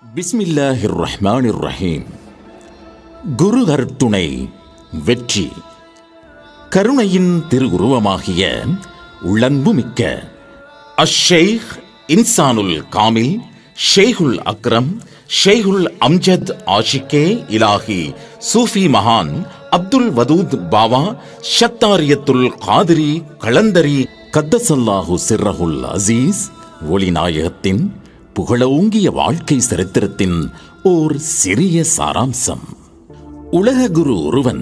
பிஸ்மில்லாஹிர் ரஹ்மானிர் ரஹீம் குரு அருட்டுணை வெற்றி கருணையின் திருவுருவமாகிய உள்ளன்புமிக்க அஷேக் இன்சானுல் காமில் ஷேகுல் அக்ரம் ஷேகுல் அம்ஜத் ஆஷிகே இலாஹி சூஃபி மகான் அப்துல் வதூத் பாவா ஷத்தாரியத்துல் காதிரி களந்தரி கத்தசல்லாஹு சிர்ரஹுல் அசீஸ் ஒளிநாயகத்தின் புகழோங்கிய வாழ்க்கை சரித்திரத்தின் ஓர் சிறிய சாராம்சம் உலக குரு ஒருவன்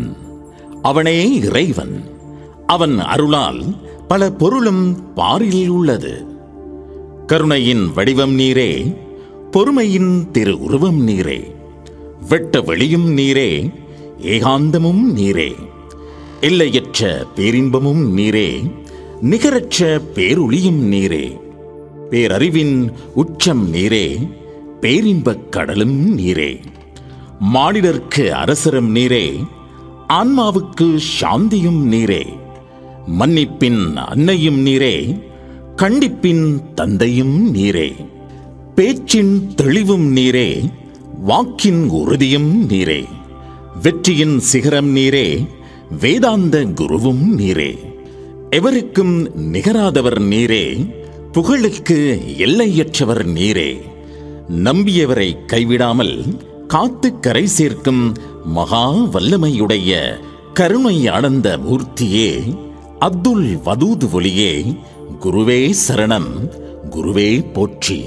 அவனே இறைவன் அவன் அருளால் பல பொருளும் பாரில் உள்ளது கருணையின் வடிவம் நீரே பொறுமையின் திரு உருவம் நீரே வெட்ட வெளியும் நீரே ஏகாந்தமும் நீரே எல்லையற்ற பேரின்பமும் நீரே நிகரற்ற பேருளியும் நீரே பேரறிவின் உச்சம் நீரே பேரின்பக் கடலும் நீரே மானிடர்க்கு அரசரும் நீரே ஆன்மாவுக்கு சாந்தியும் நீரே மன்னிப்பின் அன்னையும் நீரே கண்டிப்பின் தந்தையும் நீரே பேச்சின் தெளிவும் நீரே வாக்கின் உறுதியும் நீரே வெற்றியின் சிகரம் நீரே வேதாந்த குருவும் நீரே எவருக்கும் நிகராதவர் நீரே புகழுக்கு எல்லையற்றவர் நீரே நம்பியவரை கைவிடாமல் காத்து கரை சேர்க்கும் மகா வல்லமையுடைய கருணை ஆனந்த மூர்த்தியே அப்துல் வதூத் ஒளியே குருவே சரணம் குருவே போற்றி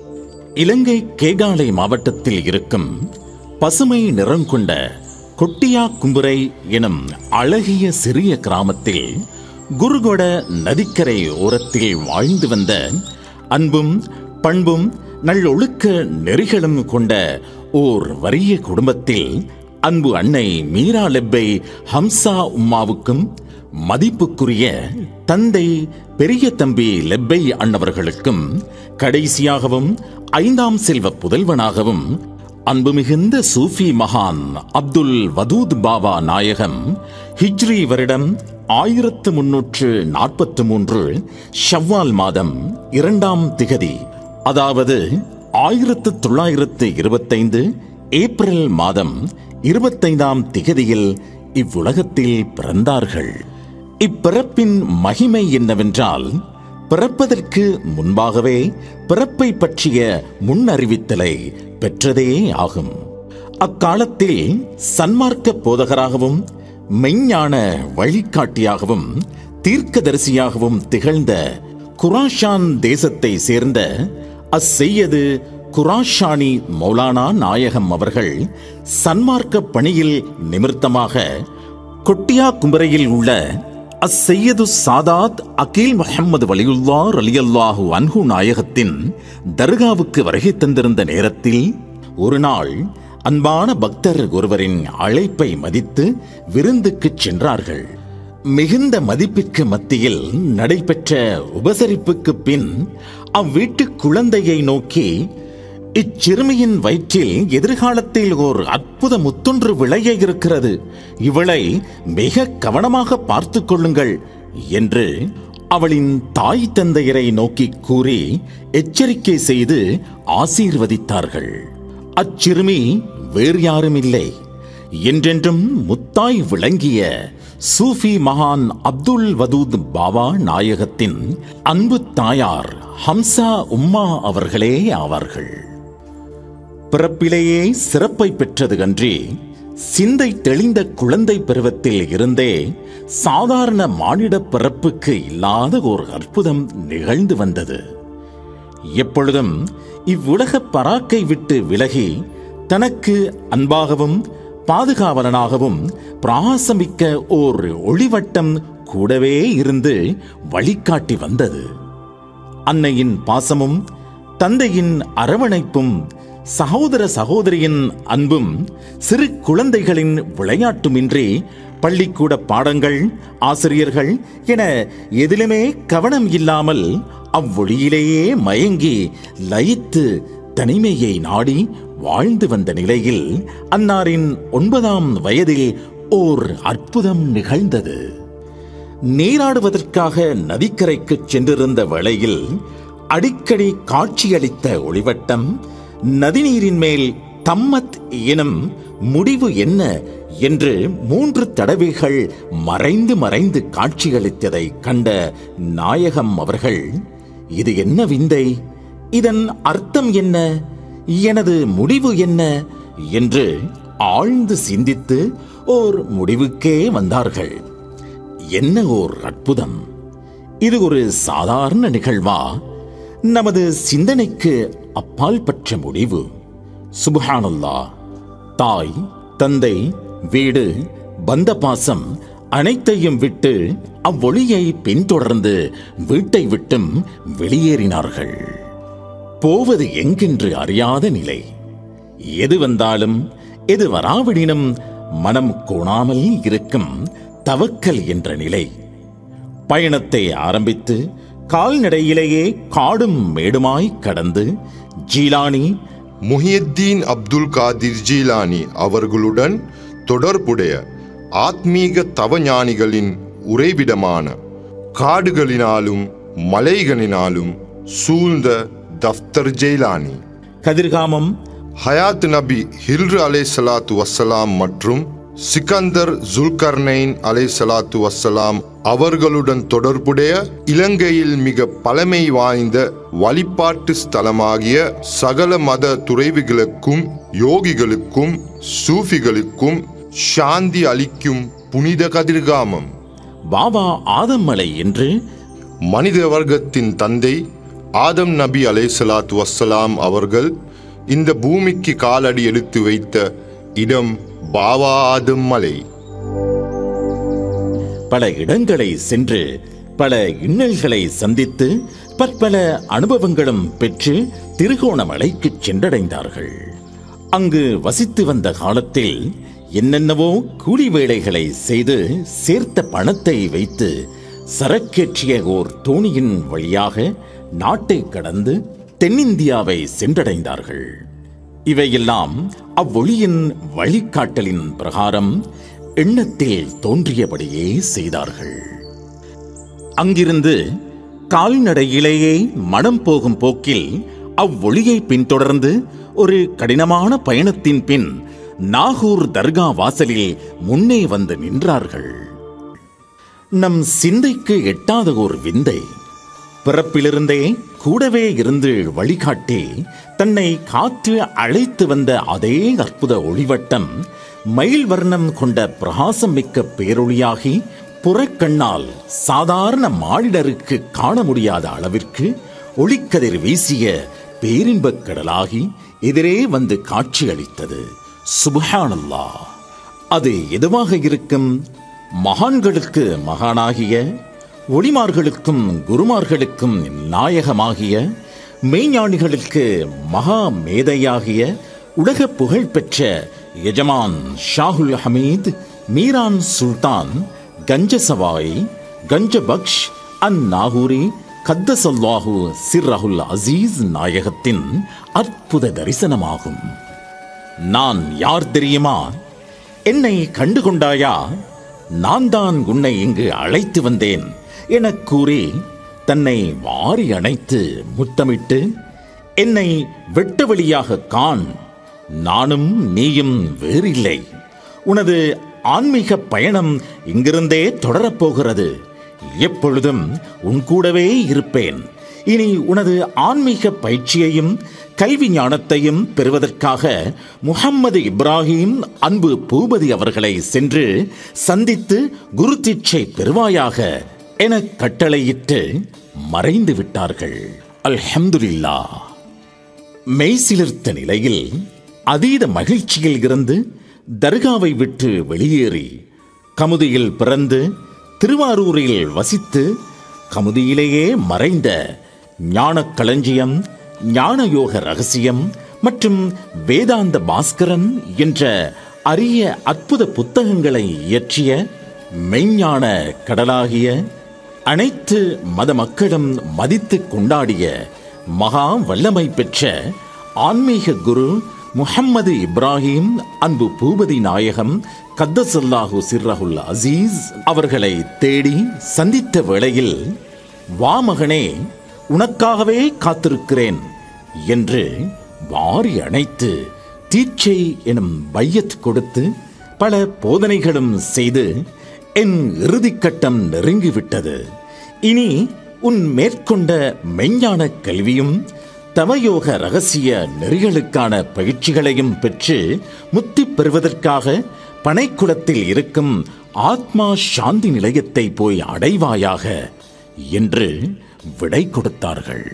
இலங்கை கேகாலை மாவட்டத்தில் இருக்கும் பசுமை நிறம் கொண்ட கொட்டியா கும்புரை எனும் அழகிய சிறிய கிராமத்தில் குருகொட நதிக்கரை ஓரத்தில் வாழ்ந்து வந்த அன்பும் பண்பும் நல்லொழுக்க நெறிகளும் கொண்ட ஓர் வறிய குடும்பத்தில் அன்பு அன்னை மீரா லெப்பை ஹம்சா உம்மாவுக்கும் மதிப்புக்குரிய தந்தை பெரிய தம்பி லெப்பை அண்ணவர்களுக்கும் கடைசியாகவும் ஐந்தாம் செல்வ புதல்வனாகவும் அன்பு மிகுந்த சூஃபி மகான் அப்துல் வதூத் பாபா நாயகம் ஹிஜ்ரி வருடம் ஆயிரத்து முன்னூற்று நாற்பத்து மூன்று ஷவ்வால் மாதம் இரண்டாம் திகதி அதாவது ஆயிரத்து தொள்ளாயிரத்து இருபத்தைந்து ஏப்ரல் மாதம் இருபத்தைந்தாம் திகதியில் இவ்வுலகத்தில் பிறந்தார்கள் இப்பிறப்பின் மகிமை என்னவென்றால் பிறப்பதற்கு முன்பாகவே பிறப்பை பற்றிய முன்னறிவித்தலை பெற்றதே ஆகும் அக்காலத்தில் சன்மார்க்க போதகராகவும் மெய்ஞான வழிகாட்டியாகவும் தீர்க்கதரிசியாகவும் திகழ்ந்த குராஷான் தேசத்தை சேர்ந்த அச்செய்யது குராஷானி மௌலானா நாயகம் அவர்கள் சன்மார்க்க பணியில் நிமித்தமாக கொட்டியா கும்பரையில் உள்ள அஸ்ஸையது சாதாத் அகீல் முஹம்மது வலியுல்லார் அலியல்லாஹு அன்ஹு நாயகத்தின் தர்காவுக்கு வருகை தந்திருந்த நேரத்தில் ஒரு நாள் அன்பான பக்தர் ஒருவரின் அழைப்பை மதித்து விருந்துக்குச் சென்றார்கள் மிகுந்த மதிப்பிற்கு மத்தியில் நடைபெற்ற உபசரிப்புக்கு பின் அவ்வீட்டு குழந்தையை நோக்கி இச்சிறுமியின் வயிற்றில் எதிர்காலத்தில் ஓர் அற்புத முத்தொன்று விளைய இருக்கிறது இவளை மிக கவனமாக பார்த்துக் கொள்ளுங்கள் என்று அவளின் தாய் தந்தையரை நோக்கி கூறி எச்சரிக்கை செய்து ஆசீர்வதித்தார்கள் அச்சிறுமி வேறு யாரும் இல்லை என்றென்றும் முத்தாய் விளங்கிய சூஃபி மகான் அப்துல் வதூத் பாபா நாயகத்தின் அன்பு தாயார் ஹம்சா உம்மா அவர்களே ஆவார்கள் பிறப்பிலேயே சிறப்பை பெற்றது அன்றி சிந்தை தெளிந்த குழந்தை பருவத்தில் இருந்தே சாதாரண மானிட பிறப்புக்கு இல்லாத ஒரு அற்புதம் நிகழ்ந்து வந்தது எப்பொழுதும் இவ்வுலக பராக்கை விட்டு விலகி தனக்கு அன்பாகவும் பாதுகாவலனாகவும் பிராசமிக்க ஓர் ஒளிவட்டம் கூடவே இருந்து வழிகாட்டி வந்தது அன்னையின் பாசமும் தந்தையின் அரவணைப்பும் சகோதர சகோதரியின் அன்பும் சிறு குழந்தைகளின் விளையாட்டுமின்றி பள்ளிக்கூட பாடங்கள் ஆசிரியர்கள் என எதிலுமே கவனம் இல்லாமல் அவ்வொழியிலேயே மயங்கி லயித்து தனிமையை நாடி வாழ்ந்து வந்த நிலையில் அன்னாரின் ஒன்பதாம் வயதில் ஓர் அற்புதம் நிகழ்ந்தது நீராடுவதற்காக நதிக்கரைக்கு சென்றிருந்த வேளையில் அடிக்கடி காட்சியளித்த ஒளிவட்டம் நதிநீரின் மேல் தம்மத் எனும் முடிவு என்ன என்று மூன்று தடவைகள் மறைந்து மறைந்து காட்சியளித்ததை கண்ட நாயகம் அவர்கள் இது என்ன விந்தை இதன் அர்த்தம் என்ன எனது முடிவு என்ன என்று ஆழ்ந்து சிந்தித்து ஓர் முடிவுக்கே வந்தார்கள் என்ன ஓர் அற்புதம் இது ஒரு சாதாரண நிகழ்வா நமது சிந்தனைக்கு அப்பால் பற்ற முடிவு சுபஹானல்லா தாய் தந்தை வீடு பந்த பாசம் அனைத்தையும் விட்டு அவ்வொளியை பின்தொடர்ந்து வீட்டை விட்டும் வெளியேறினார்கள் போவது எங்கென்று அறியாத நிலை எது வந்தாலும் எது வராவிடினும் மனம் கோணாமல் இருக்கும் தவக்கல் என்ற நிலை பயணத்தை ஆரம்பித்து கால்நடையிலேயே காடும் மேடுமாய் கடந்து ஜீலானி முஹியத்தீன் அப்துல் காதிர் ஜீலானி அவர்களுடன் தொடர்புடைய ஆத்மீக தவஞானிகளின் உறைவிடமான காடுகளினாலும் மலைகளினாலும் சூழ்ந்த தஃப்தர் ஜெயிலானி கதிர்காமம் ஹயாத் நபி ஹில்ரு அலை சலாத்து வசலாம் மற்றும் சிக்கந்தர் ஜுல்கர்னைன் அலை சலாத்து வசலாம் அவர்களுடன் தொடர்புடைய இலங்கையில் மிக பழமை வாய்ந்த வழிபாட்டு ஸ்தலமாகிய சகல மத துறைவிகளுக்கும் யோகிகளுக்கும் சூஃபிகளுக்கும் சாந்தி அளிக்கும் புனித கதிர்காமம் பாபா ஆதம்மலை என்று மனித வர்க்கத்தின் தந்தை ஆதம் நபி அலை சலாத்து வசலாம் அவர்கள் இந்த பூமிக்கு காலடி எடுத்து வைத்த இடம் பாவா ஆதம் மலை பல இடங்களை சென்று பல இன்னல்களை சந்தித்து பற்பல அனுபவங்களும் பெற்று திருகோணமலைக்கு சென்றடைந்தார்கள் அங்கு வசித்து வந்த காலத்தில் என்னென்னவோ கூலி வேலைகளை செய்து சேர்த்த பணத்தை வைத்து சரக்கேற்றிய ஓர் தோணியின் வழியாக நாட்டை கடந்து தென்னிந்தியாவை சென்றடைந்தார்கள் இவையெல்லாம் அவ்வொளியின் வழிகாட்டலின் பிரகாரம் எண்ணத்தில் தோன்றியபடியே செய்தார்கள் அங்கிருந்து கால்நடையிலேயே மனம் போகும் போக்கில் அவ்வொளியை பின்தொடர்ந்து ஒரு கடினமான பயணத்தின் பின் நாகூர் தர்கா வாசலில் முன்னே வந்து நின்றார்கள் நம் சிந்தைக்கு எட்டாத ஒரு விந்தை பிறப்பிலிருந்தே கூடவே இருந்து வழிகாட்டி தன்னை காற்று அழைத்து வந்த அதே அற்புத ஒளிவட்டம் மயில் வர்ணம் கொண்ட பிரகாசம் மிக்க பேரொளியாகி புறக்கண்ணால் சாதாரண மானிடருக்கு காண முடியாத அளவிற்கு ஒளிக்கதிர் வீசிய பேரின்பக் கடலாகி எதிரே வந்து காட்சியளித்தது சுபஹானல்லா அது எதுவாக இருக்கும் மகான்களுக்கு மகானாகிய ஒளிமார்களுக்கும் குருமார்களுக்கும் நாயகமாகிய மெய்ஞானிகளுக்கு மகா மேதையாகிய உலக புகழ்பெற்ற எஜமான் ஷாகுல் ஹமீத் மீரான் சுல்தான் கஞ்ச சவாய் கஞ்ச பக்ஷ் அன் நாகூரி கத்தசல்லாஹு சிர்ரஹுல் அசீஸ் நாயகத்தின் அற்புத தரிசனமாகும் நான் யார் தெரியுமா என்னை கண்டு கொண்டாயா நான் தான் உன்னை இங்கு அழைத்து வந்தேன் எனக் கூறி தன்னை வாரி அணைத்து முத்தமிட்டு என்னை வெட்ட வழியாக காண் நானும் நீயும் வேறில்லை உனது ஆன்மீக பயணம் இங்கிருந்தே தொடரப்போகிறது எப்பொழுதும் உன் கூடவே இருப்பேன் இனி உனது ஆன்மீக பயிற்சியையும் கல்வி ஞானத்தையும் பெறுவதற்காக முகம்மது இப்ராஹிம் அன்பு பூபதி அவர்களை சென்று சந்தித்து குரு தீட்சை பெறுவாயாக என கட்டளையிட்டு மறைந்து விட்டார்கள் அல்ஹம்துலில்லா மெய்சிலிர்த்த நிலையில் அதீத மகிழ்ச்சியில் இருந்து தர்காவை விட்டு வெளியேறி கமுதியில் பிறந்து திருவாரூரில் வசித்து கமுதியிலேயே மறைந்த ஞானக் களஞ்சியம் ஞானயோக ரகசியம் மற்றும் வேதாந்த பாஸ்கரன் என்ற அரிய அற்புத புத்தகங்களை இயற்றிய மெய்ஞான கடலாகிய அனைத்து மத மக்களும் மதித்து கொண்டாடிய மகா வல்லமை பெற்ற ஆன்மீக குரு முஹம்மது இப்ராஹிம் அன்பு பூபதி நாயகம் கத்தசல்லாஹு சிர்ரஹுல் அசீஸ் அவர்களை தேடி சந்தித்த வேளையில் வா மகனே உனக்காகவே காத்திருக்கிறேன் என்று வாரி அணைத்து தீட்சை எனும் பையத் கொடுத்து பல பையத் கொடுத்து பல போதனைகளும் செய்து என் இறுதிக்கட்டம் நெருங்கிவிட்டது இனி உன் மேற்கொண்ட மெஞ்ஞான கல்வியும் தவயோக ரகசிய நெறிகளுக்கான பயிற்சிகளையும் பெற்று முத்தி பெறுவதற்காக பனைக்குளத்தில் இருக்கும் ஆத்மா சாந்தி நிலையத்தை போய் அடைவாயாக என்று விடை கொடுத்தார்கள்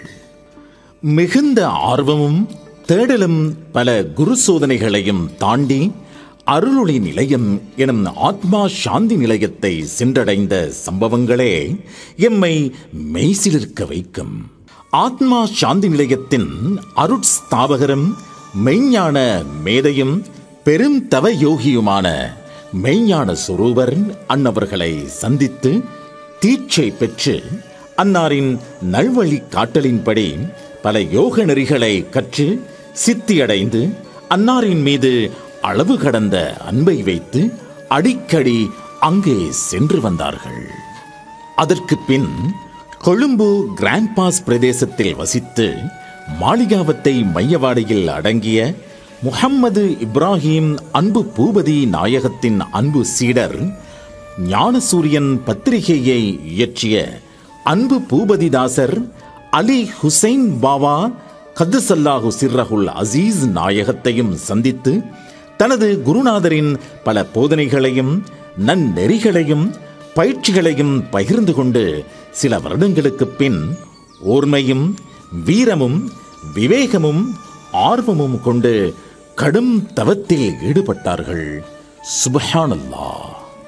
மிகுந்த ஆர்வமும் தேடலும் பல குரு சோதனைகளையும் தாண்டி அருளொளி நிலையம் எனும் ஆத்மா சாந்தி நிலையத்தை சென்றடைந்த சம்பவங்களே எம்மை மெய்சிலிருக்க வைக்கும் ஆத்மா சாந்தி நிலையத்தின் அருட்ஸ்தாபகரும் மெய்ஞான மேதையும் பெரும் தவ யோகியுமான மெய்ஞான சுரூபர் அன்னவர்களை சந்தித்து தீட்சை பெற்று அன்னாரின் நல்வழி காட்டலின்படி பல யோக நெறிகளை கற்று சித்தியடைந்து அன்னாரின் மீது அளவு கடந்த அன்பை வைத்து அடிக்கடி அங்கே சென்று வந்தார்கள் அதற்கு பின் கொழும்பு கிராண்ட் பாஸ் பிரதேசத்தில் வசித்து மாளிகாவத்தை மையவாடியில் அடங்கிய முஹம்மது இப்ராஹிம் அன்பு பூபதி நாயகத்தின் அன்பு சீடர் ஞானசூரியன் பத்திரிகையை இயற்றிய அன்பு பூபதிதாசர் அலி ஹுசைன் பாவா கத்துசல்லாஹு சிர்ரஹுல் அசீஸ் நாயகத்தையும் சந்தித்து தனது குருநாதரின் பல போதனைகளையும் நன்னெறிகளையும் பயிற்சிகளையும் பகிர்ந்து கொண்டு சில வருடங்களுக்கு பின் ஓர்மையும் வீரமும் விவேகமும் ஆர்வமும் கொண்டு கடும் தவத்தில் ஈடுபட்டார்கள் சுபஹானல்லாஹ்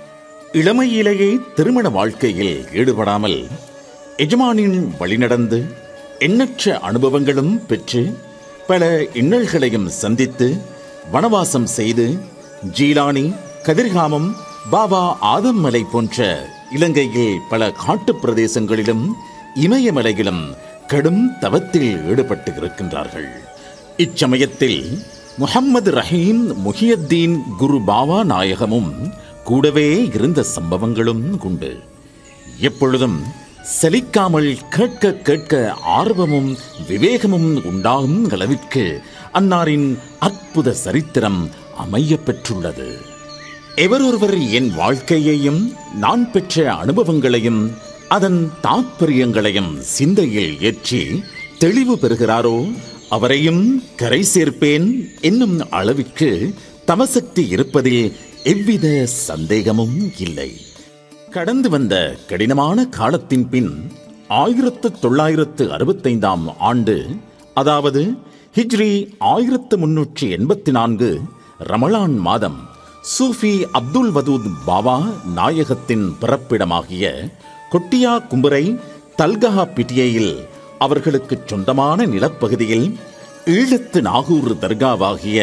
இளமையிலேயே திருமண வாழ்க்கையில் ஈடுபடாமல் எஜமானின் வழிநடந்து எண்ணற்ற அனுபவங்களும் பெற்று பல இன்னல்களையும் சந்தித்து வனவாசம் செய்து ஜீலானி கதிர்காமம் பாபா ஆதம் மலை போன்ற இலங்கையில் பல காட்டுப் பிரதேசங்களிலும் இமயமலையிலும் கடும் தவத்தில் ஈடுபட்டு இருக்கின்றார்கள் இச்சமயத்தில் முஹம்மது ரஹீம் முஹியத்தீன் குரு பாவா நாயகமும் கூடவே இருந்த சம்பவங்களும் உண்டு எப்பொழுதும் சலிக்காமல் கேட்க கேட்க ஆர்வமும் விவேகமும் உண்டாகும் அளவிற்கு அன்னாரின் அற்புத சரித்திரம் அமையப் பெற்றுள்ளது எவரொருவர் என் வாழ்க்கையையும் நான் பெற்ற அனுபவங்களையும் அதன் தாத்பரியங்களையும் சிந்தையில் ஏற்றி தெளிவு பெறுகிறாரோ அவரையும் கரை சேர்ப்பேன் என்னும் அளவிற்கு தவசக்தி இருப்பதில் எவ்வித சந்தேகமும் இல்லை கடந்து வந்த கடினமான காலத்தின் பின் ஆயிரத்து தொள்ளாயிரத்து அறுபத்தைந்தாம் ஆண்டு அதாவது ஹிஜ்ரி ஆயிரத்து முன்னூற்றி எண்பத்தி நான்கு ரமலான் மாதம் சூஃபி அப்துல் வதூத் பாபா நாயகத்தின் பிறப்பிடமாகிய கொட்டியா கும்புரை தல்கஹா பிட்டியையில் அவர்களுக்கு சொந்தமான நிலப்பகுதியில் ஈழத்து நாகூர் தர்காவாகிய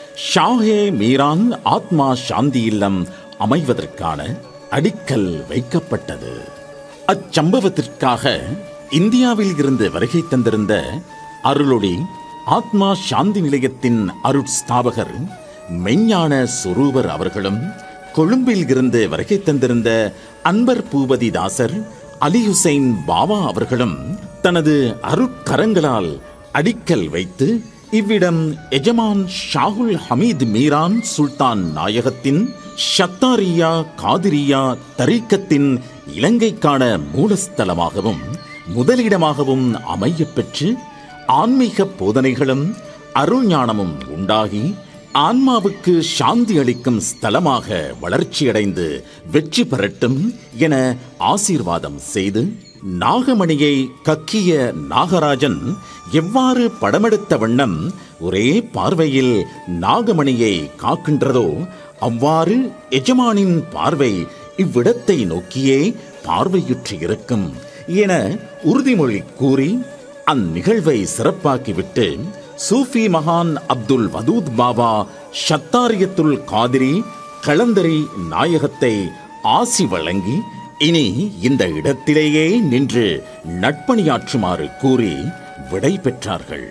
ஷாஹே மீரான் ஆத்மா சாந்தி இல்லம் அமைவதற்கான அடிக்கல் வைக்கப்பட்டது அச்சம்பவத்திற்காக இந்தியாவில் இருந்து வருகை தந்திருந்த அருளொளி ஆத்மா சாந்தி நிலையத்தின் அருட்ஸ்தாபகர் மெஞ்ஞான சுரூபர் அவர்களும் கொழும்பில் இருந்து வருகை தந்திருந்த அன்பர் பூபதி தாசர் அலி ஹுசைன் பாபா அவர்களும் தனது அருட்கரங்களால் அடிக்கல் வைத்து இவ்விடம் எஜமான் ஷாகுல் ஹமீத் மீரான் சுல்தான் நாயகத்தின் ஷத்தாரியா காதிரியா தரீக்கத்தின் இலங்கைக்கான மூலஸ்தலமாகவும் முதலிடமாகவும் அமையப் பெற்று ஆன்மீக போதனைகளும் அருள்ஞானமும் உண்டாகி ஆன்மாவுக்கு சாந்தி அளிக்கும் ஸ்தலமாக வளர்ச்சியடைந்து வெற்றி பெறட்டும் என ஆசீர்வாதம் செய்து நாகமணியை கக்கிய நாகராஜன் எவ்வாறு படமெடுத்த வண்ணம் ஒரே பார்வையில் நாகமணியை காக்கின்றதோ அவ்வாறு எஜமானின் பார்வை இவ்விடத்தை நோக்கியே பார்வையுற்று இருக்கும் என உறுதிமொழி கூறி அந்நிகழ்வை சிறப்பாக்கிவிட்டு சூஃபி மகான் அப்துல் வதூத் பாபா ஷத்தாரியத்துல் காதிரி களந்தரி நாயகத்தை ஆசி வழங்கி இனி இந்த இடத்திலேயே நின்று நட்பணியாற்றுமாறு கூறி விடை பெற்றார்கள்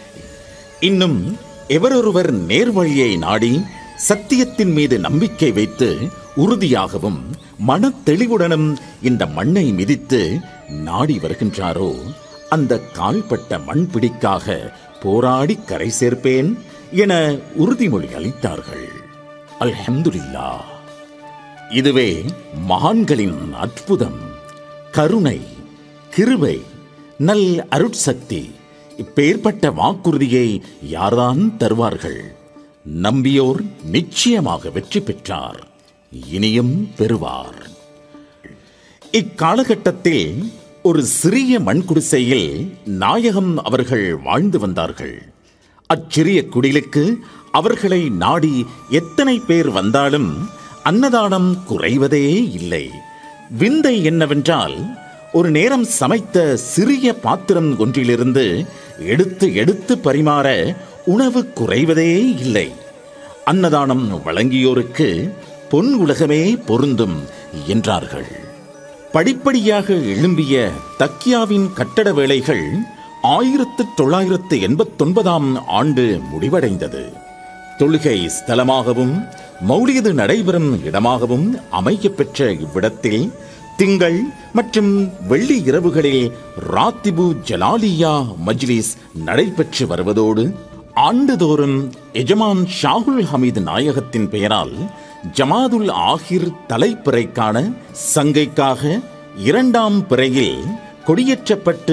இன்னும் எவரொருவர் நேர்வழியை நாடி சத்தியத்தின் மீது நம்பிக்கை வைத்து உறுதியாகவும் மனத்தெளிவுடனும் இந்த மண்ணை மிதித்து நாடி வருகின்றாரோ அந்த கால்பட்ட மண் பிடிக்காக போராடி கரை சேர்ப்பேன் என உறுதிமொழி அளித்தார்கள் அல்ஹம்துலில்லா இதுவே மகான்களின் அற்புதம் கருணை கிருபை நல் அருட்சக்தி இப்பேற்பட்ட வாக்குறுதியை யார்தான் தருவார்கள் நம்பியோர் நிச்சயமாக வெற்றி பெற்றார் இனியும் பெறுவார் இக்காலகட்டத்தில் ஒரு சிறிய மண்குடிசையில் நாயகம் அவர்கள் வாழ்ந்து வந்தார்கள் அச்சிறிய குடிலுக்கு அவர்களை நாடி எத்தனை பேர் வந்தாலும் அன்னதானம் குறைவதே இல்லை விந்தை என்னவென்றால் ஒரு நேரம் சமைத்த சிறிய பாத்திரம் ஒன்றிலிருந்து எடுத்து எடுத்து பரிமாற உணவு குறைவதே இல்லை அன்னதானம் வழங்கியோருக்கு பொன் உலகமே பொருந்தும் என்றார்கள் படிப்படியாக எழும்பிய தக்கியாவின் கட்டட வேலைகள் ஆயிரத்து தொள்ளாயிரத்து எண்பத்தொன்பதாம் ஆண்டு முடிவடைந்தது தொழுகை ஸ்தலமாகவும் மௌலியது நடைபெறும் இடமாகவும் அமையப்பெற்ற இவ்விடத்தில் திங்கள் மற்றும் வெள்ளி இரவுகளில் ராத்திபு ஜலாலியா மஜ்லிஸ் நடைபெற்று வருவதோடு ஆண்டுதோறும் எஜமான் ஷாகுல் ஹமீது நாயகத்தின் பெயரால் ஜமாதுல் ஆஹிர் தலைப்பிறைக்கான சங்கைக்காக இரண்டாம் பிறையில் கொடியேற்றப்பட்டு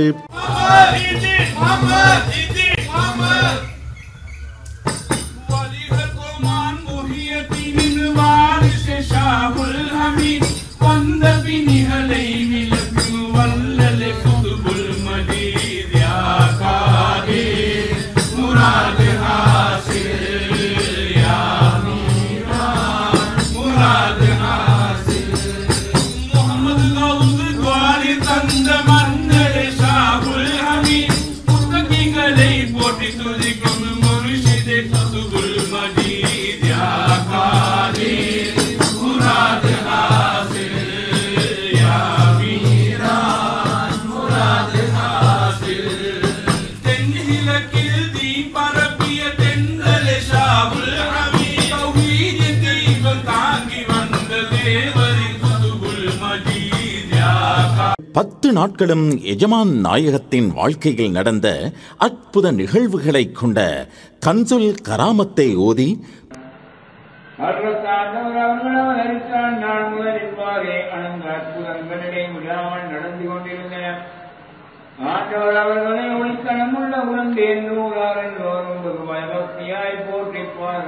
मुराद हासिल या मीरा मुराद हासिल முகமது கவுது துவாரி தந்த மன்னரே ஷாகுல் ஹமீத் புத்தகிகளை போற்றி துதிக்கும் முர்ஷிதே குதுபுல் மஜீத் யா காதீர் முராத் ஹாசில் யா மீரான் முராத் ஹாசில் தென்னிலக்கில் தீ பரப்பிய தென்றலே ஷாகுல் ஹமீத் தௌஹீதின் தெய்வம் தாங்கி வந்த தேவரின் குதுபுல் மஜீத் யா கா பத்து நாட்களும் எஜமான் நாயகத்தின் வாழ்க்கையில் நடந்த அற்புத நிகழ்வுகளைக் கொண்ட கன்சுல் கராமத்தை ஓதி அருளத்தாண்டவர் அவர்களால் அரித்தான் நாள் முதல் இவ்வாறே அனந்த அற்புதங்களிடையே விடாமல் நடந்து கொண்டிருந்தன ஆண்டவர் அவர்களை ஒளித்தனமுள்ள உணர்ந்து எண்ணூறார் எல்லோரும் ஒரு பயபக்தியாய் போற்றி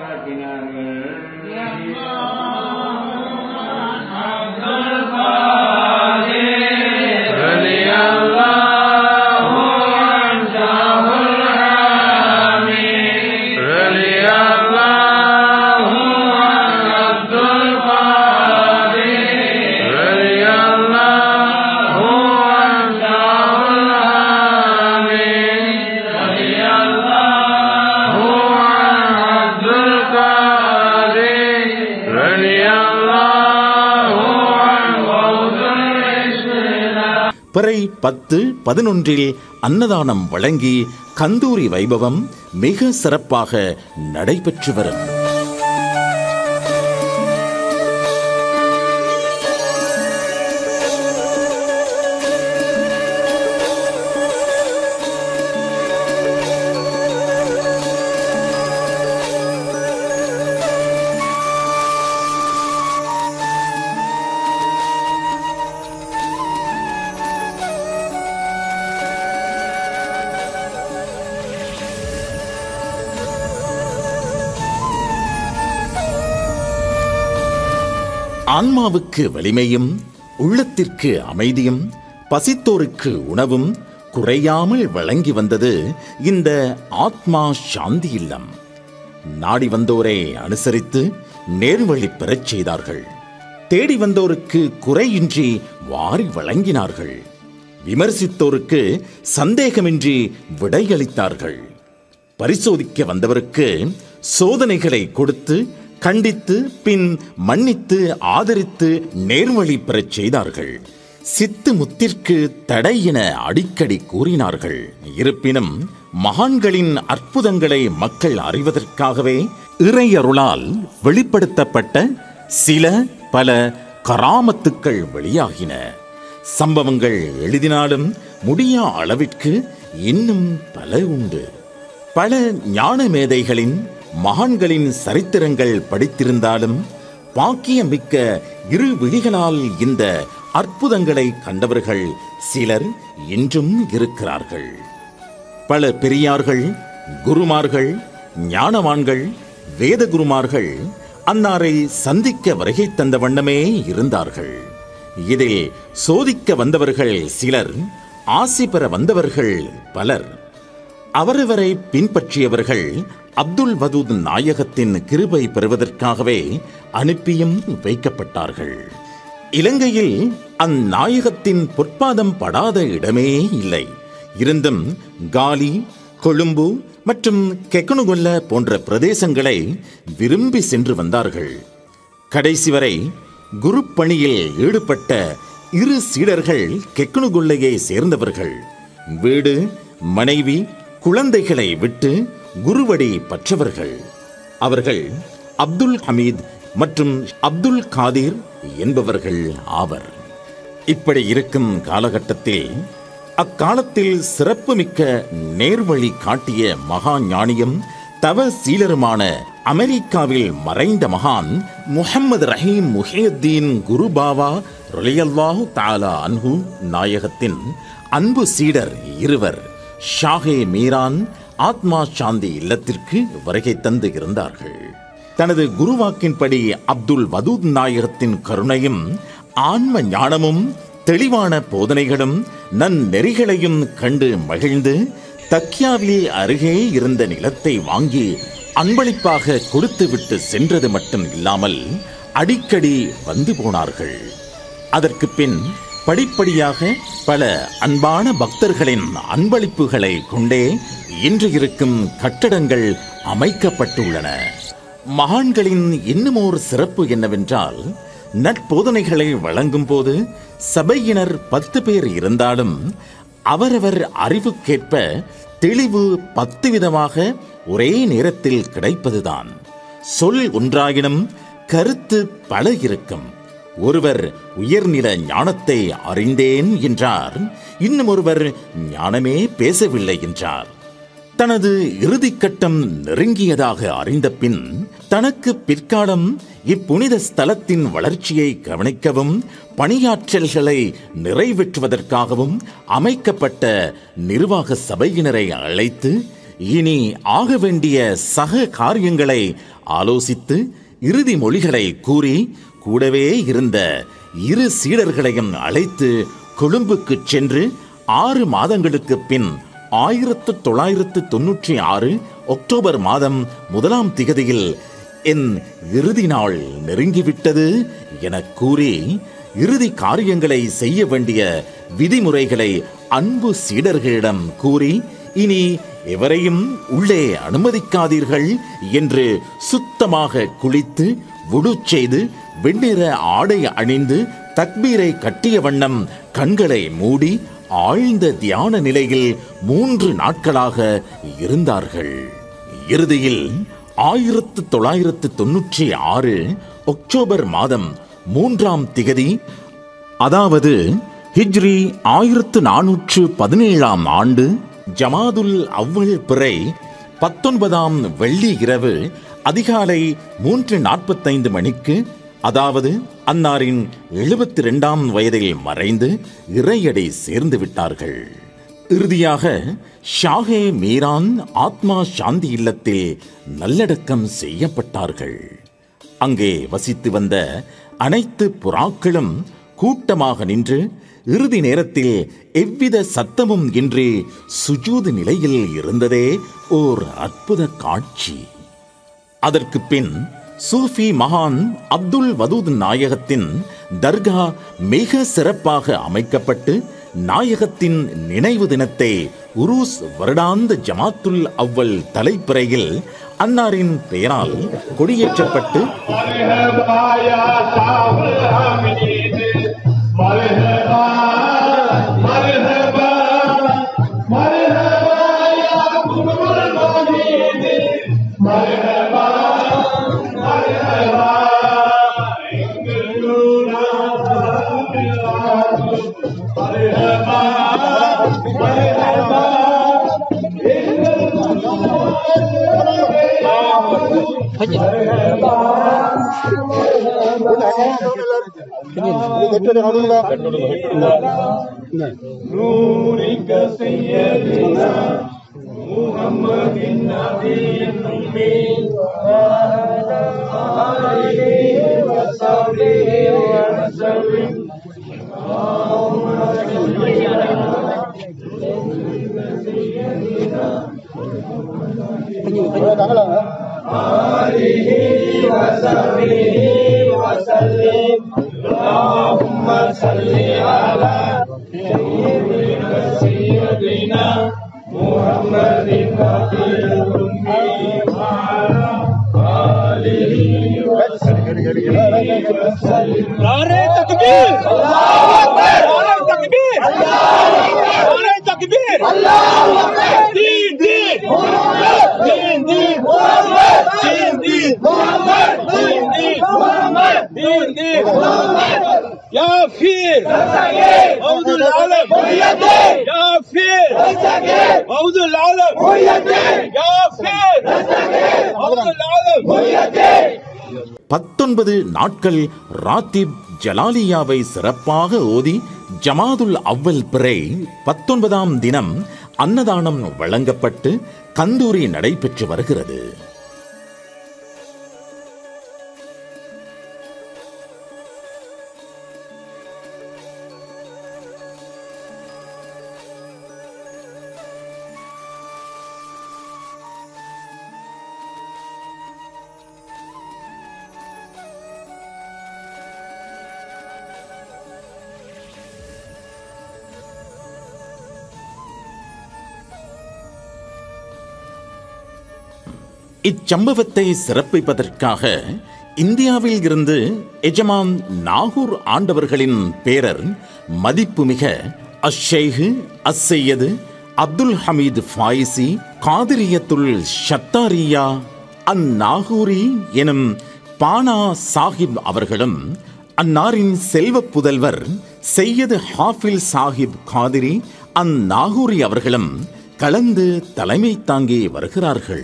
பிறை பத்து பதினொன்றில் அன்னதானம் வழங்கி கந்தூரி வைபவம் மிக சிறப்பாக நடைபெற்று வரும் ஆன்மாவுக்கு வலிமையும் உள்ளத்திற்கு அமைதியும் பசித்தோருக்கு உணவும் குறையாமல் வழங்கி வந்தது இந்த ஆத்மா சாந்தி இல்லம் நாடி வந்தோரை அனுசரித்து நேர்வழி பெறச் செய்தார்கள் தேடி வந்தோருக்கு குறையின்றி வாரி வழங்கினார்கள் விமர்சித்தோருக்கு சந்தேகமின்றி விடையளித்தார்கள் பரிசோதிக்க வந்தவருக்கு சோதனைகளை கொடுத்து கண்டித்து பின் மன்னித்து ஆதரித்து நேர்வழி பெறச் செய்தார்கள் சித்து முத்திற்கு தடை என அடிக்கடி கூறினார்கள் இருப்பினும் மகான்களின் அற்புதங்களை மக்கள் அறிவதற்காகவே இறையருளால் வெளிப்படுத்தப்பட்ட சில பல கராமத்துக்கள் வெளியாகின சம்பவங்கள் எழுதினாலும் முடியா அளவிற்கு இன்னும் பல உண்டு பல ஞான மேதைகளின் மகான்களின் சரித்திரங்கள் படித்திருந்தாலும் பாக்கியமிக்க இரு விழிகளால் இந்த அற்புதங்களை கண்டவர்கள் சிலர் இன்றும் இருக்கிறார்கள் பல பெரியார்கள் குருமார்கள் ஞானவான்கள் வேத குருமார்கள் அன்னாரை சந்திக்க வருகை தந்த வண்ணமே இருந்தார்கள் இதில் சோதிக்க வந்தவர்கள் சிலர் ஆசி பெற வந்தவர்கள் பலர் அவரவரை பின்பற்றியவர்கள் அப்துல் வதூத் நாயகத்தின் கிருபை பெறுவதற்காகவே அனுப்பியும் வைக்கப்பட்டார்கள் இலங்கையில் அந்நாயகத்தின் பொற்பாதம் படாத இடமே இல்லை இருந்தும் காலி கொழும்பு மற்றும் கெக்கனுகொல்ல போன்ற பிரதேசங்களை விரும்பி சென்று வந்தார்கள் கடைசி வரை குரு பணியில் ஈடுபட்ட இரு சீடர்கள் கெக்கனுகொல்லையை சேர்ந்தவர்கள் வீடு மனைவி குழந்தைகளை விட்டு குருவடி பற்றவர்கள் அவர்கள் அப்துல் ஹமீத் மற்றும் அப்துல் காதிர் என்பவர்கள் ஆவர் இப்படி இருக்கும் காலகட்டத்தில் அக்காலத்தில் சிறப்புமிக்க நேர்வழி காட்டிய மகா ஞானியும் தவ சீலருமான அமெரிக்காவில் மறைந்த மகான் முஹம்மது ரஹீம் முஹியுத்தீன் குருபாவா ரொலியல்லாஹு தாலா அன்ஹு நாயகத்தின் அன்பு சீடர் இருவர் ஷாஹே மீரான் ஆத்மா சாந்தி இல்லத்திற்கு வருகை தந்து இருந்தார்கள் தனது குருவாக்கின்படி அப்துல் வதூத் நாயகத்தின் கருணையும் ஆன்ம ஞானமும் தெளிவான போதனைகளும் நன்னெறிகளையும் கண்டு மகிழ்ந்து தக்கியாவில் அருகே இருந்த நிலத்தை வாங்கி அன்பளிப்பாக கொடுத்துவிட்டு சென்றது மட்டும் இல்லாமல் அடிக்கடி வந்து போனார்கள் அதற்கு பின் படிப்படியாக பல அன்பான பக்தர்களின் அன்பளிப்புகளை கொண்டே இன்று இருக்கும் கட்டடங்கள் அமைக்கப்பட்டுள்ளன மகான்களின் இன்னுமோர் சிறப்பு என்னவென்றால் நட்போதனைகளை வழங்கும் போது சபையினர் பத்து பேர் இருந்தாலும் அவரவர் அறிவுக்கேற்ப தெளிவு பத்து விதமாக ஒரே நேரத்தில் கிடைப்பதுதான் சொல் ஒன்றாயினும் கருத்து பல இருக்கும் ஒருவர் உயர்நில ஞானத்தை அறிந்தேன் என்றார் இன்னும் ஒருவர் ஞானமே பேசவில்லை என்றார் தனது இறுதிக்கட்டம் நெருங்கியதாக அறிந்த பின் தனக்கு பிற்காலம் இப்புனித ஸ்தலத்தின் வளர்ச்சியை கவனிக்கவும் பணியாற்றல்களை நிறைவேற்றுவதற்காகவும் அமைக்கப்பட்ட நிர்வாக சபையினரை அழைத்து இனி ஆக வேண்டிய சக காரியங்களை ஆலோசித்து இறுதி மொழிகளை கூறி கூடவே இருந்த இரு சீடர்களையும் அழைத்து கொழும்புக்கு சென்று ஆறு மாதங்களுக்கு பின் ஆயிரத்து தொள்ளாயிரத்து தொன்னூற்றி ஆறு அக்டோபர் மாதம் முதலாம் திகதியில் என் இறுதி நாள் நெருங்கிவிட்டது எனக் கூறி இறுதி காரியங்களை செய்ய வேண்டிய விதிமுறைகளை அன்பு சீடர்களிடம் கூறி இனி எவரையும் உள்ளே அனுமதிக்காதீர்கள் என்று சுத்தமாக குளித்து வுடு செய்து வெண்ணிற ஆடை அணிந்து தக்பீரை கட்டிய வண்ணம் கண்களை மூடி ஆழ்ந்த தியான நிலையில் மூன்று நாட்களாக இருந்தார்கள் இறுதியில் ஆயிரத்து தொள்ளாயிரத்து தொன்னூற்றி ஆறு அக்டோபர் மாதம் மூன்றாம் திகதி அதாவது ஹிஜ்ரி ஆயிரத்து நானூற்று பதினேழாம் ஆண்டு ஜமாதுல் அவ்வள் பிறை பத்தொன்பதாம் வெள்ளி இரவு அதிகாலை மூன்று நாற்பத்தைந்து மணிக்கு அதாவது அன்னாரின் எழுபத்தி ரெண்டாம் வயதில் மறைந்து இறையடை சேர்ந்து விட்டார்கள் இறுதியாக ஷாஹே மீரான் ஆத்மா சாந்தி இல்லத்தில் நல்லடக்கம் செய்யப்பட்டார்கள் அங்கே வசித்து வந்த அனைத்து புறாக்களும் கூட்டமாக நின்று இறுதி நேரத்தில் எவ்வித சத்தமும் இன்றி சுஜூது நிலையில் இருந்ததே ஓர் அற்புத காட்சி அதற்கு பின் சூஃபி மகான் அப்துல் வதூத் நாயகத்தின் தர்கா மிக சிறப்பாக அமைக்கப்பட்டு நாயகத்தின் நினைவு தினத்தை உருஸ் வருடாந்த ஜமாத்துல் அவ்வல் தலைப்பிறையில் அன்னாரின் பெயரால் கொடியேற்றப்பட்டு مرحبا يا صاحب الحميد مرحبا مرحبا مرحبا يا قطب المجيد مرحبا مرحبا يقبلونا مرحبا مرحبا نورك سيدنا محمد النبي الأمي وعلى آله وصحبه وسلم آله وصحبه وسلم اللهم صل على سيدنا سيدنا محمد النبي الأمي وعلى آله وصحبه وسلم नारे तकबीर नारे तकबीर नारे तकबीर दीन दीन दीन दीन दीन दीन दीन दीन दीन दीन या फिर मौदुल आलम या फिर मौदुल आलम या फिर मौदुल आलम பத்தொன்பது நாட்கள் ராத்திப் ஜலாலியாவை சிறப்பாக ஓதி ஜமாதுல் அவ்வல் பிறை பத்தொன்பதாம் தினம் அன்னதானம் வழங்கப்பட்டு கந்தூரி நடைபெற்று வருகிறது இச்சம்பவத்தை சிறப்பிப்பதற்காக இந்தியாவில் இருந்து எஜமான் நாகூர் ஆண்டவர்களின் பேரர் மதிப்புமிக அஷேகு அஸ்ஸையது அப்துல் ஹமீது ஃபாயிசி காதிரியத்துல் ஷத்தாரியா அந்நாகூரி எனும் பானா சாஹிப் அவர்களும் அன்னாரின் செல்வ புதல்வர் செய்யது ஹாஃபில் சாஹிப் காதிரி அந்நாகூரி அவர்களும் கலந்து தலைமை தாங்கி வருகிறார்கள்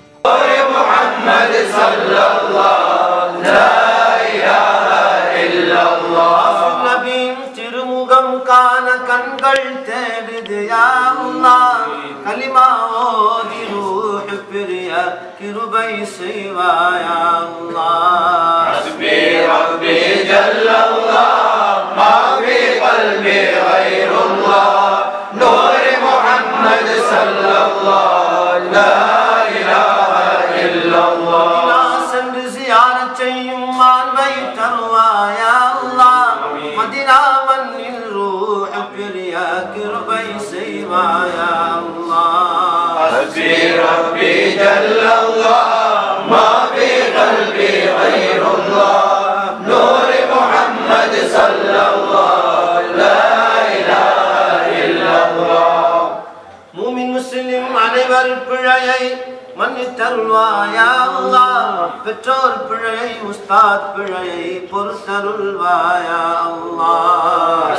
நபியின் திருமுகம் காண கண்கள் தேடுது யா அல்லாஹ் கலிமா ஓதி ரூஹ் பிரிய கிருபை செய்வாயா அல்லாஹ் மதீனா சென்று சியாரச் செய்யும் மாண்பை தருவாயா அல்லாஹ் மதினா மண்ணில் ரூஹ் பிரிய கிருபை செய்வாயா அல்லாஹ் மூமின் முஸ்லிம் அனைவர் பிழையை மன்னித்தருள்வாயா அல்லாஹ் பெற்றோர் பிழையை உஸ்தாத் பிழையை பொறுத்தருள்வாயா அல்லாஹ்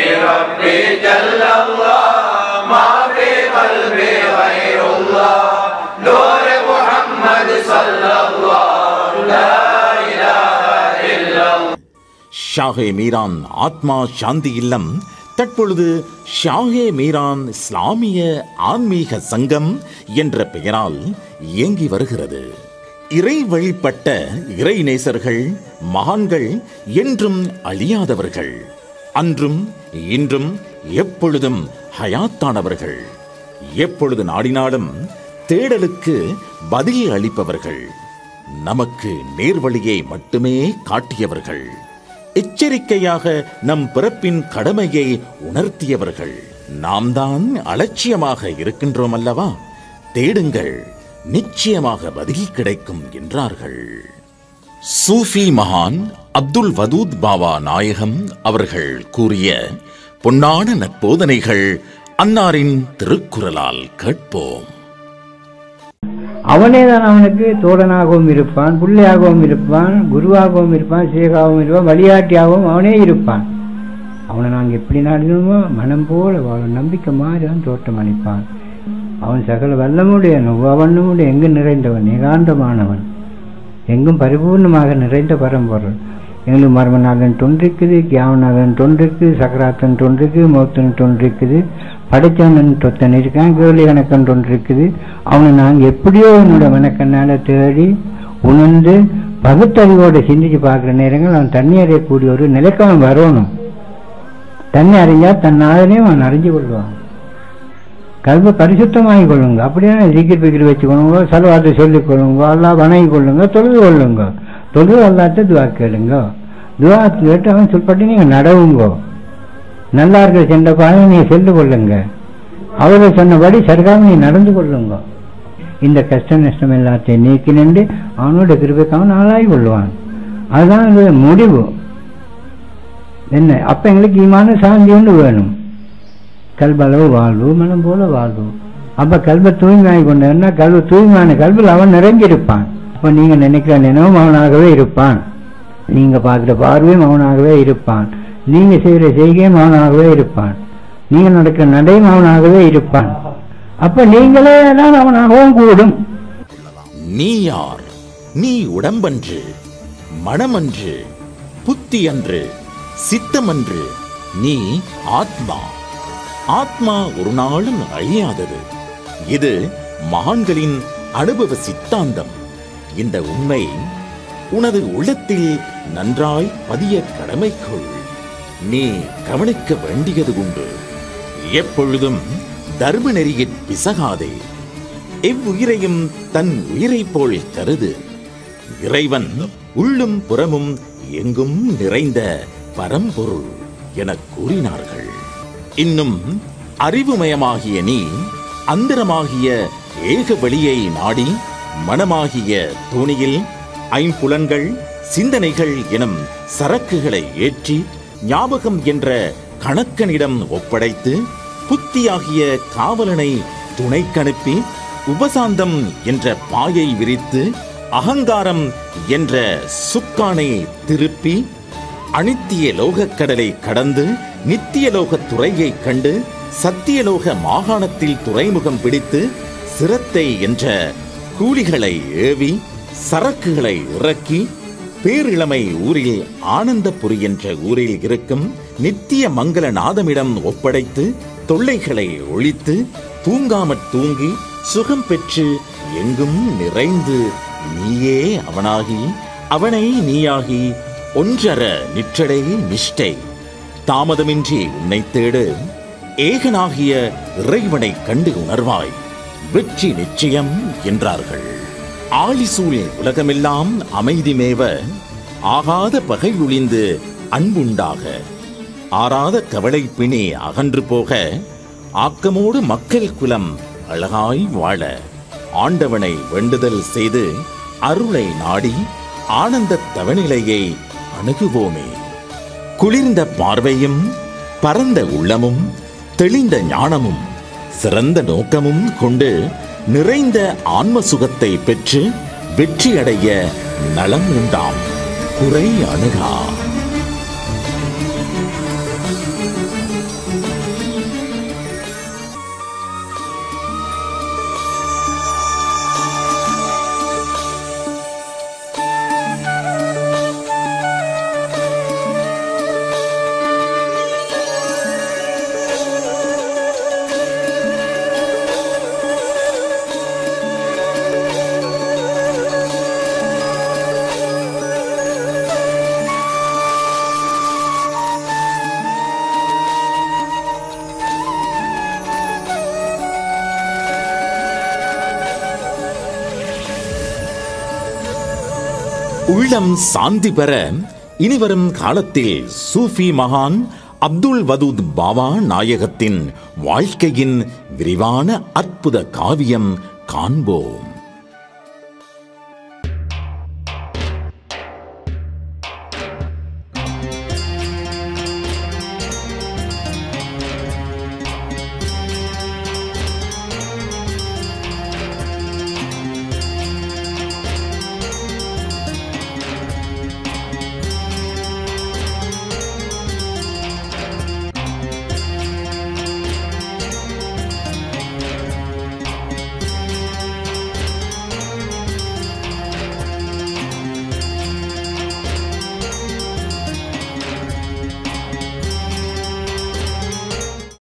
ஷாஹே மீரான் ஆத்மா சாந்தி இல்லம் தற்பொழுது ஷாஹே மீரான் இஸ்லாமிய ஆன்மீக சங்கம் என்ற பெயரால் இயங்கி வருகிறது இறை வழிபட்ட இறை நேசர்கள் மகான்கள் என்றும் அழியாதவர்கள் அன்றும் இன்றும் எப்பொழுதும் ஹயாத்தானவர்கள் எப்பொழுது நாடினாலும் தேடலுக்கு பதில் அளிப்பவர்கள் நமக்கு நேர்வழியை மட்டுமே காட்டியவர்கள் எச்சரிக்கையாக நம் பிறப்பின் கடமையை உணர்த்தியவர்கள் நாம் தான் அலட்சியமாக இருக்கின்றோம் அல்லவா தேடுங்கள் நிச்சயமாக பதில் கிடைக்கும் என்றார்கள் சூஃபி மகான் அப்துல் வதூத் பாவா நாயகம் அவர்கள் கூறிய பொன்னான நற்போதனைகள் அன்னாரின் திருக்குறளால் கேட்போம் அவனே தான் அவனுக்கு தோழனாகவும் இருப்பான் பிள்ளையாகவும் இருப்பான் குருவாகவும் இருப்பான் சேகாகவும் இருப்பான் வழிகாட்டியாகவும் அவனே இருப்பான் அவனை நாங்கள் எப்படி நாடினோமோ மனம் போல வாழ நம்பிக்கை மாதிரி தான் தோட்டம் அளிப்பான் அவன் சகல வல்லமுடைய நுவவண்ணமுடைய எங்கு நிறைந்தவன் ஏகாந்தமானவன் எங்கும் பரிபூர்ணமாக நிறைந்த பரம்பொருள் எங்களுக்கு மர்மநாதன் தொன்றிருக்குது கியாவநாதன் தொன்றிருக்கு சக்கராத்தன் தொன்றிருக்கு மௌத்தன் தொன்றிருக்குது படைச்சவனன் தொத்தன் இருக்கான் கேள்வி கணக்கன் தொன்றிருக்குது அவனை நாங்கள் எப்படியோ என்னோட மனக்கண்ணால தேடி உணர்ந்து பகுத்தறிவோட சிந்திச்சு பார்க்குற நேரங்கள் அவன் தண்ணி அறியக்கூடிய ஒரு நிலைக்கு அவன் வரணும் தண்ணி அறிஞ்சா தன் நாதனையும் அவன் அறிஞ்சு கொள்வான் கல்வி பரிசுத்தமாகி கொள்ளுங்க அப்படியே ஜிகிர் பிகிர் வச்சுக்கொள்ளுங்க செலவாத்தை சொல்லிக் கொள்ளுங்க எல்லாம் வணங்கி கொள்ளுங்க தொழுது கொள்ளுங்க தொழுது அல்லாத்த துவா கேளுங்க துவா கேட்டு அவன் சொல்பட்டு நீங்க நடவுங்க நல்லா இருக்கிற சென்ற பாதை நீங்க சென்று கொள்ளுங்க அவர்கள் சொன்னபடி சரிகாம நீ நடந்து கொள்ளுங்க இந்த கஷ்ட நஷ்டம் எல்லாத்தையும் நீக்கி நின்று அவனோட கிருபைக்கு அவன் ஆளாகி கொள்வான் அதுதான் இது முடிவு என்ன அப்ப எங்களுக்கு ஈமான சாந்தி ஒன்று வேணும் கல்பளவு வாழ்வு மனம் போல வாழ்வு அப்ப கல்வ தூய்மையாகி கொண்டா கல்வ தூய்மையான கல்வியில் அவன் நிறைஞ்சிருப்பான் அப்ப நீங்க நினைக்கிற நினைவும் அவனாகவே இருப்பான் நீங்க பார்க்கிற பார்வையும் அவனாகவே இருப்பான் நீங்க செய்கிற செய்கையும் அவனாகவே இருப்பான் நீங்க நடக்கிற நடையும் அவனாகவே இருப்பான் அப்ப நீங்களே தான் அவனாகவும் கூடும் நீ யார் நீ உடம்பன்று மனமன்று புத்தியன்று சித்தமன்று நீ ஆத்மா ஆத்மா ஒரு நாளும் அழியாதது இது மகான்களின் அனுபவ சித்தாந்தம் இந்த உண்மை உனது உள்ளத்தில் நன்றாய் பதிய கடமைக்குள் நீ கவனிக்க வேண்டியது உண்டு எப்பொழுதும் தர்ம நெறியிற் பிசகாதே எவ்வுயிரையும் தன் உயிரைப் போல் கருது இறைவன் உள்ளும் புறமும் எங்கும் நிறைந்த பரம்பொருள் எனக் கூறினார்கள் இன்னும் அறிவுமயமாகிய நீ அந்தரமாகிய ஏக வெளியை நாடி மனமாகிய தோணியில் ஐம்புலன்கள் சிந்தனைகள் எனும் சரக்குகளை ஏற்றி ஞாபகம் என்ற கணக்கனிடம் ஒப்படைத்து புத்தியாகிய காவலனை துணைக்கனுப்பி உபசாந்தம் என்ற பாயை விரித்து அகங்காரம் என்ற சுக்கானை திருப்பி அனித்திய லோகக் கடலை கடந்து நித்தியலோக துறையை கண்டு சத்தியலோக மாகாணத்தில் துறைமுகம் பிடித்து சிரத்தை என்ற கூலிகளை ஏவி சரக்குகளை இறக்கி பேரிளமை ஊரில் ஆனந்தபுரி என்ற ஊரில் இருக்கும் நித்திய மங்கள நாதமிடம் ஒப்படைத்து தொல்லைகளை ஒழித்து தூங்காமற் தூங்கி சுகம் பெற்று எங்கும் நிறைந்து நீயே அவனாகி அவனை நீயாகி ஒன்றர நிற்றடை நிஷ்டை தாமதமின்றி உன்னை தேடு ஏகனாகிய இறைவனை கண்டு உணர்வாய் வெற்றி நிச்சயம் என்றார்கள் ஆழிசூழ் உலகமெல்லாம் அமைதி மேவ ஆகாத பகை ஒளிந்து அன்புண்டாக ஆறாத கவலை பிணி அகன்று போக ஆக்கமோடு மக்கள் குலம் அழகாய் வாழ ஆண்டவனை வேண்டுதல் செய்து அருளை நாடி ஆனந்த தவநிலையை அணுகுவோமே குளிர்ந்த பார்வையும் பரந்த உள்ளமும் தெளிந்த ஞானமும் சிறந்த நோக்கமும் கொண்டு நிறைந்த ஆன்ம சுகத்தை பெற்று வெற்றியடைய நலம் உண்டாம் குறை அணுகா உள்ளம் சாந்தி பெற இனிவரும் காலத்தில் சூஃபி மகான் அப்துல் வதூத் பாபா நாயகத்தின் வாழ்க்கையின் விரிவான அற்புத காவியம் காண்போம்